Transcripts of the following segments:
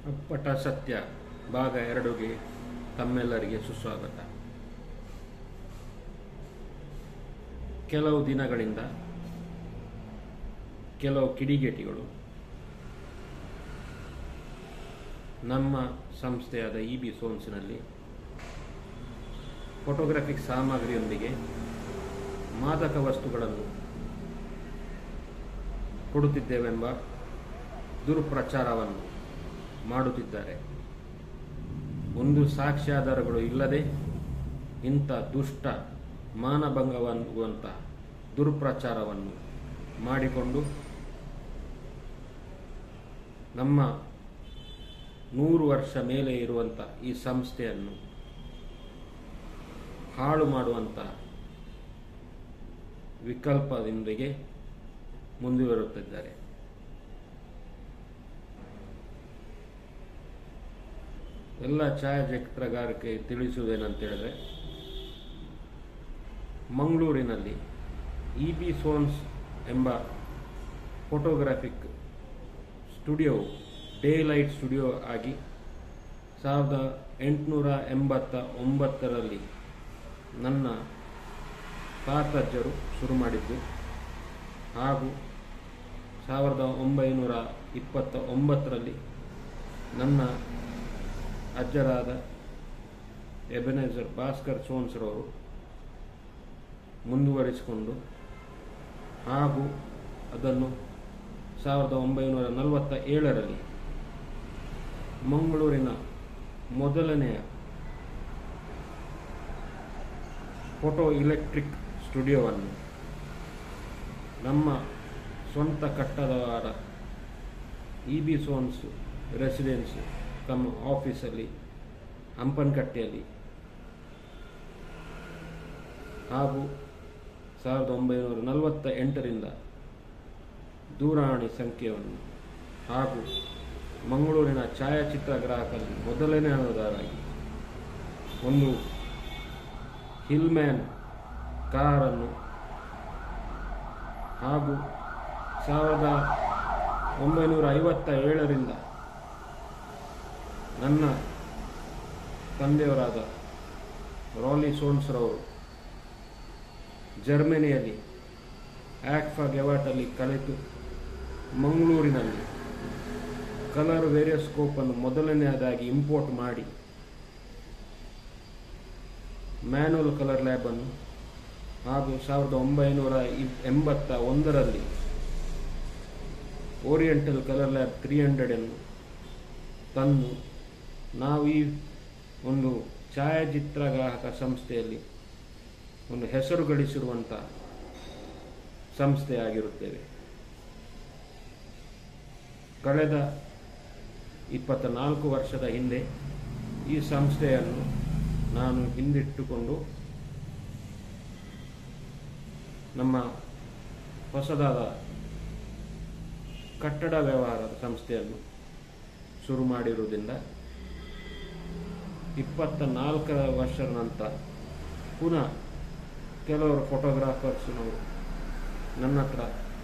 ಅಪ್ಪಟ ಸತ್ಯ ಭಾಗ ಎರಡುಗೆ ತಮ್ಮೆಲ್ಲರಿಗೆ ಸುಸ್ವಾಗತ ಕೆಲವು ದಿನಗಳಿಂದ ಕೆಲವು ಕಿಡಿಗೇಟಿಗಳು ನಮ್ಮ ಸಂಸ್ಥೆಯಾದ ಇ ಬಿ ಸೋನ್ಸ್ನಲ್ಲಿ ಫೋಟೋಗ್ರಾಫಿಕ್ ಸಾಮಗ್ರಿಯೊಂದಿಗೆ ಮಾದಕ ವಸ್ತುಗಳನ್ನು ಕೊಡುತ್ತಿದ್ದೇವೆಂಬ ದುರ್ಪ್ರಚಾರವನ್ನು ಮಾಡುತ್ತಿದ್ದಾರೆ ಒಂದು ಸಾಕ್ಷ್ಯಾಧಾರಗಳು ಇಲ್ಲದೆ ಇಂಥ ದುಷ್ಟ ಮಾನಭಂಗವಾಗುವಂಥ ದುರ್ಪ್ರಚಾರವನ್ನು ಮಾಡಿಕೊಂಡು ನಮ್ಮ ನೂರು ವರ್ಷ ಮೇಲೆ ಇರುವಂಥ ಈ ಸಂಸ್ಥೆಯನ್ನು ಹಾಳು ಮಾಡುವಂಥ ವಿಕಲ್ಪದೊಂದಿಗೆ ಮುಂದುವರುತ್ತಿದ್ದಾರೆ ಎಲ್ಲ ಛಾಯಾಚಿತ್ರಗಾರಕ್ಕೆ ತಿಳಿಸುವುದೇನಂತೇಳಿದ್ರೆ ಮಂಗಳೂರಿನಲ್ಲಿ ಇ ಬಿ ಸೋನ್ಸ್ ಎಂಬ photographic studio day light studio ಆಗಿ ಸಾವಿರದ ಎಂಟುನೂರ ಎಂಬತ್ತ ಒಂಬತ್ತರಲ್ಲಿ ನನ್ನ ತಾತಜ್ಜರು ಶುರು ಮಾಡಿದ್ದು ಹಾಗೂ ಸಾವಿರದ ಒಂಬೈನೂರ ಇಪ್ಪತ್ತ ಒಂಬತ್ತರಲ್ಲಿ ನನ್ನ ಅಜ್ಜರಾದ ಎಬೆನೇಜರ್ ಭಾಸ್ಕರ್ ಸೋನ್ಸ್ರವರು ಮುಂದುವರಿಸಿಕೊಂಡು ಹಾಗೂ ಅದನ್ನು ಸಾವಿರದ ಒಂಬೈನೂರ ನಲವತ್ತ ಏಳರಲ್ಲಿ ಮಂಗಳೂರಿನ ಮೊದಲನೆಯ ಫೋಟೋ ಇಲೆಕ್ಟ್ರಿಕ್ ಸ್ಟುಡಿಯೋವನ್ನು ನಮ್ಮ ಸ್ವಂತ ಕಟ್ಟಡವಾದ ಇ ಬಿ ಸೋನ್ಸ್ ರೆಸಿಡೆನ್ಸ್ ತಮ್ಮ ಆಫೀಸಲ್ಲಿ ಹಂಪನಕಟ್ಟೆಯಲ್ಲಿ ಹಾಗೂ ಸಾವಿರದ ಒಂಬೈನೂರ ನಲವತ್ತ ಎಂಟರಿಂದ ದೂರವಾಣಿ ಸಂಖ್ಯೆಯನ್ನು ಹಾಗೂ ಮಂಗಳೂರಿನ ಛಾಯಾಚಿತ್ರ ಗ್ರಾಹಕರಲ್ಲಿ ಮೊದಲನೆಯದಾಗಿ ಒಂದು ಹಿಲ್ಮ್ಯಾನ್ ಕಾರನ್ನು ಹಾಗೂ ಸಾವಿರದ ಒಂಬೈನೂರ ಐವತ್ತ ಏಳರಿಂದ ನನ್ನ ತಂದೆಯವರಾದ ರಾಲಿ ಸೋನ್ಸ್ರವರು ಜರ್ಮನಿಯಲ್ಲಿ ಆಕ್ಫಾ ಗೆವಾಟಲ್ಲಿ ಕಲಿತು ಮಂಗಳೂರಿನಲ್ಲಿ ಕಲರ್ ವೇರಿಯಸ್ಕೋಪನ್ನು ಮೊದಲನೆಯದಾಗಿ ಇಂಪೋರ್ಟ್ ಮಾಡಿ ಮ್ಯಾನುವಲ್ ಕಲರ್ ಲ್ಯಾಬನ್ನು ಹಾಗೂ ಸಾವಿರದ ಒಂಬೈನೂರ ಇಪ್- ಎಂಬತ್ತ ಒಂದರಲ್ಲಿ ಓರಿಯೆಂಟಲ್ ಕಲರ್ ಲ್ಯಾಬ್ ತ್ರೀ ಹಂಡ್ರೆಡನ್ನು ತಂದು ನಾವು ಈ ಒಂದು ಛಾಯಾಚಿತ್ರಗ್ರಾಹಕ ಸಂಸ್ಥೆಯಲ್ಲಿ ಒಂದು ಹೆಸರು ಗಳಿಸಿರುವಂಥ ಸಂಸ್ಥೆಯಾಗಿರುತ್ತೇವೆ ಕಳೆದ ಇಪ್ಪತ್ತ ನಾಲ್ಕು ವರ್ಷದ ಹಿಂದೆ ಈ ಸಂಸ್ಥೆಯನ್ನು ನಾನು ಹಿಂದಿಟ್ಟುಕೊಂಡು ನಮ್ಮ ಹೊಸದಾದ ಕಟ್ಟಡ ವ್ಯವಹಾರದ ಸಂಸ್ಥೆಯನ್ನು ಶುರು ಮಾಡಿರುವುದರಿಂದ ಇಪ್ಪತ್ತ ನಾಲ್ಕರ ವರ್ಷದ ನಂತರ ಪುನಃ ಕೆಲವರು ಫೋಟೋಗ್ರಾಫರ್ಸ್ನವರು ನನ್ನ ಹತ್ರ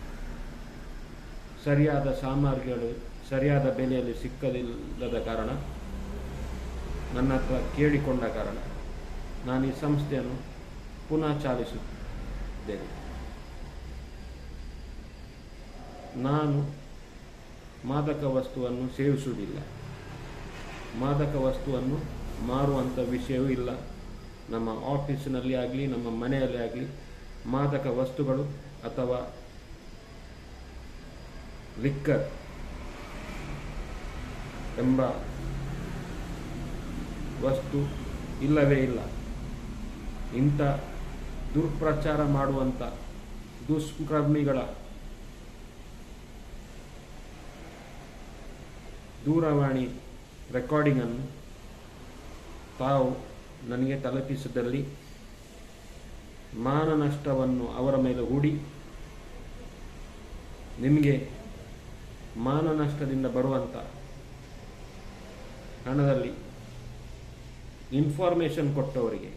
ಸರಿಯಾದ ಸಾಮಗ್ರಿಗಳು ಸರಿಯಾದ ಬೆಲೆಯಲ್ಲಿ ಸಿಕ್ಕದಿಲ್ಲದ ಕಾರಣ ನನ್ನ ಹತ್ರ ಕೇಳಿಕೊಂಡ ಕಾರಣ ನಾನು ಈ ಸಂಸ್ಥೆಯನ್ನು ಪುನಃ ಚಾಲಿಸುತ್ತೇನೆ ನಾನು ಮಾದಕ ವಸ್ತುವನ್ನು ಸೇವಿಸುವುದಿಲ್ಲ ಮಾದಕ ವಸ್ತುವನ್ನು ಮಾರುವಂಥ ವಿಷಯವೂ ಇಲ್ಲ ನಮ್ಮ ಆಫೀಸಿನಲ್ಲಿ ಆಗಲಿ ನಮ್ಮ ಮನೆಯಲ್ಲಿ ಆಗಲಿ ಮಾದಕ ವಸ್ತುಗಳು ಅಥವಾ ಲಿಕ್ಕರ್ ಎಂಬ ವಸ್ತು ಇಲ್ಲವೇ ಇಲ್ಲ ಇಂಥ ದುರ್ಪ್ರಚಾರ ಮಾಡುವಂಥ ದುಷ್ಕರ್ಮಿಗಳ ದೂರವಾಣಿ ರೆಕಾರ್ಡಿಂಗನ್ನು ತಾವು ನನಗೆ ತಲುಪಿಸಿದಲ್ಲಿ ಮಾನನಷ್ಟವನ್ನು ಅವರ ಮೇಲೆ ಹೂಡಿ ನಿಮಗೆ ಮಾನನಷ್ಟದಿಂದ ಬರುವಂಥ ಹಣದಲ್ಲಿ ಇನ್ಫಾರ್ಮೇಷನ್ ಕೊಟ್ಟವರಿಗೆ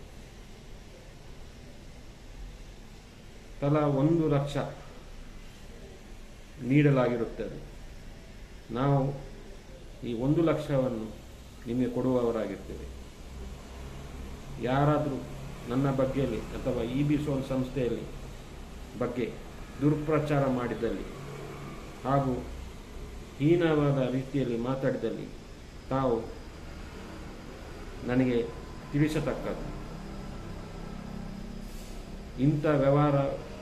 ತಲಾ ಒಂದು ಲಕ್ಷ ನೀಡಲಾಗಿರುತ್ತದೆ ನಾವು ಈ ಒಂದು ಲಕ್ಷವನ್ನು ನಿಮಗೆ ಕೊಡುವವರಾಗಿರ್ತೇವೆ ಯಾರಾದರೂ ನನ್ನ ಬಗ್ಗೆಯಲ್ಲಿ ಅಥವಾ ಇ ಬಿ ಸೋಲ್ ಸಂಸ್ಥೆಯಲ್ಲಿ ಬಗ್ಗೆ ದುರ್ಪ್ರಚಾರ ಮಾಡಿದಲ್ಲಿ ಹಾಗೂ ಹೀನವಾದ ರೀತಿಯಲ್ಲಿ ಮಾತಾಡಿದಲ್ಲಿ ತಾವು ನನಗೆ ತಿಳಿಸತಕ್ಕದ್ದು ಇಂಥ ವ್ಯವಹಾರ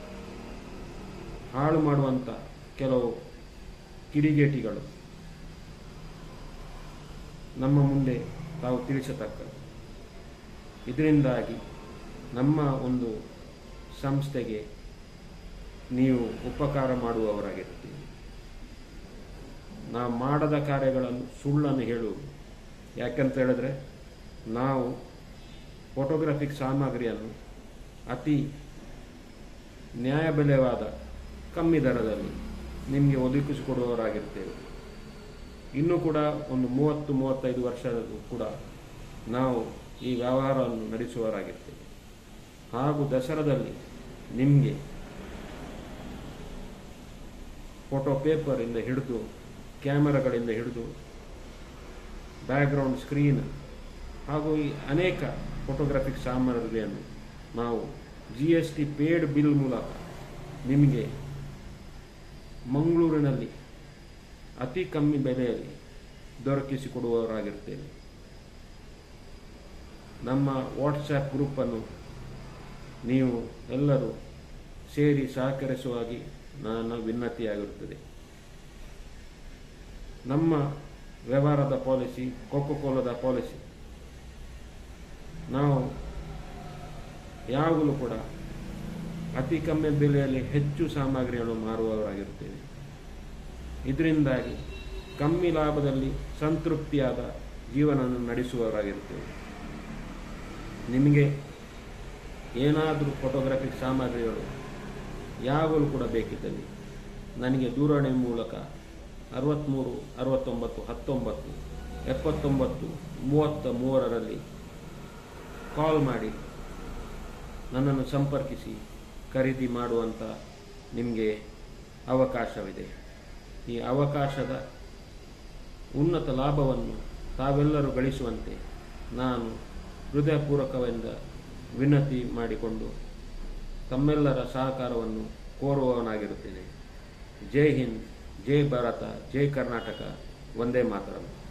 ಹಾಳು ಮಾಡುವಂಥ ಕೆಲವು ಕಿಡಿಗೇಟಿಗಳು ನಮ್ಮ ಮುಂದೆ ತಾವು ತಿಳಿಸತಕ್ಕದ್ದು ಇದರಿಂದಾಗಿ ನಮ್ಮ ಒಂದು ಸಂಸ್ಥೆಗೆ ನೀವು ಉಪಕಾರ ಮಾಡುವವರಾಗಿರ್ತೀವಿ ನಾವು ಮಾಡದ ಕಾರ್ಯಗಳನ್ನು ಸುಳ್ಳನ್ನು ಹೇಳುವುದು ಯಾಕಂತ ಹೇಳಿದ್ರೆ ನಾವು ಫೋಟೋಗ್ರಾಫಿಕ್ ಸಾಮಗ್ರಿಯನ್ನು ಅತಿ ನ್ಯಾಯಬೆಲೆವಾದ ಕಮ್ಮಿ ದರದಲ್ಲಿ ನಿಮಗೆ ಒದಗಿಸಿಕೊಡುವವರಾಗಿರ್ತೇವೆ ಇನ್ನೂ ಕೂಡ ಒಂದು ಮೂವತ್ತು ಮೂವತ್ತೈದು ವರ್ಷದಲ್ಲೂ ಕೂಡ ನಾವು ಈ ವ್ಯವಹಾರವನ್ನು ನಡೆಸುವವರಾಗಿರ್ತೇವೆ ಹಾಗೂ ದಸರಾದಲ್ಲಿ ನಿಮಗೆ ಫೋಟೋ ಪೇಪರಿಂದ ಹಿಡಿದು ಕ್ಯಾಮರಾಗಳಿಂದ ಹಿಡಿದು ಬ್ಯಾಕ್ಗ್ರೌಂಡ್ ಸ್ಕ್ರೀನ್ ಹಾಗೂ ಈ ಅನೇಕ ಫೋಟೋಗ್ರಾಫಿಕ್ ಸಾಮಗ್ರಿಯನ್ನು ನಾವು G S T paid bill ಮೂಲಕ ನಿಮಗೆ ಮಂಗಳೂರಿನಲ್ಲಿ ಅತಿ ಕಮ್ಮಿ ಬೆಲೆಯಲ್ಲಿ ದೊರಕಿಸಿಕೊಡುವವರಾಗಿರ್ತೇವೆ ನಮ್ಮ ವಾಟ್ಸ್ಯಾಪ್ ಗ್ರೂಪನ್ನು ನೀವು ಎಲ್ಲರೂ ಸೇರಿ ಸಹಕರಿಸುವಾಗಿ ನನ್ನ ವಿನ್ನತಿಯಾಗಿರುತ್ತದೆ ನಮ್ಮ ವ್ಯವಹಾರದ ಪಾಲಿಸಿ ಕೋಕೋ ಕೋಲದ ಪಾಲಿಸಿ ನಾವು ಯಾವಾಗಲೂ ಕೂಡ ಅತಿ ಕಮ್ಮಿ ಬೆಲೆಯಲ್ಲಿ ಹೆಚ್ಚು ಸಾಮಗ್ರಿಗಳನ್ನು ಮಾರುವವರಾಗಿರುತ್ತೇವೆ ಇದರಿಂದಾಗಿ ಕಮ್ಮಿ ಲಾಭದಲ್ಲಿ ಸಂತೃಪ್ತಿಯಾದ ಜೀವನವನ್ನು ನಡೆಸುವವರಾಗಿರುತ್ತೇವೆ ನಿಮಗೆ ಏನಾದರೂ ಫೋಟೋಗ್ರಾಫಿಕ್ ಸಾಮಗ್ರಿಗಳು ಯಾವಾಗಲೂ ಕೂಡ ಬೇಕಿದ್ದಲ್ಲಿ ನನಗೆ ದೂರವಾಣಿ ಮೂಲಕ ಅರವತ್ತ್ಮೂರು ಅರವತ್ತೊಂಬತ್ತು ಹತ್ತೊಂಬತ್ತು ಎಪ್ಪತ್ತೊಂಬತ್ತು ಮೂವತ್ತ ಮೂರರಲ್ಲಿ ಕಾಲ್ ಮಾಡಿ ನನ್ನನ್ನು ಸಂಪರ್ಕಿಸಿ ಖರೀದಿ ಮಾಡುವಂಥ ನಿಮಗೆ ಅವಕಾಶವಿದೆ ಈ ಅವಕಾಶದ ಉನ್ನತ ಲಾಭವನ್ನು ತಾವೆಲ್ಲರೂ ಗಳಿಸುವಂತೆ ನಾನು ಹೃದಯಪೂರ್ವಕದಿಂದ ವಿನತಿ ಮಾಡಿಕೊಂಡು ತಮ್ಮೆಲ್ಲರ ಸಹಕಾರವನ್ನು ಕೋರುವವನಾಗಿರುತ್ತೇನೆ ಜೈ ಹಿಂದ್ ಜೈ ಭಾರತ ಜೈ ಕರ್ನಾಟಕ ಒಂದೇ ಮಾತರಂ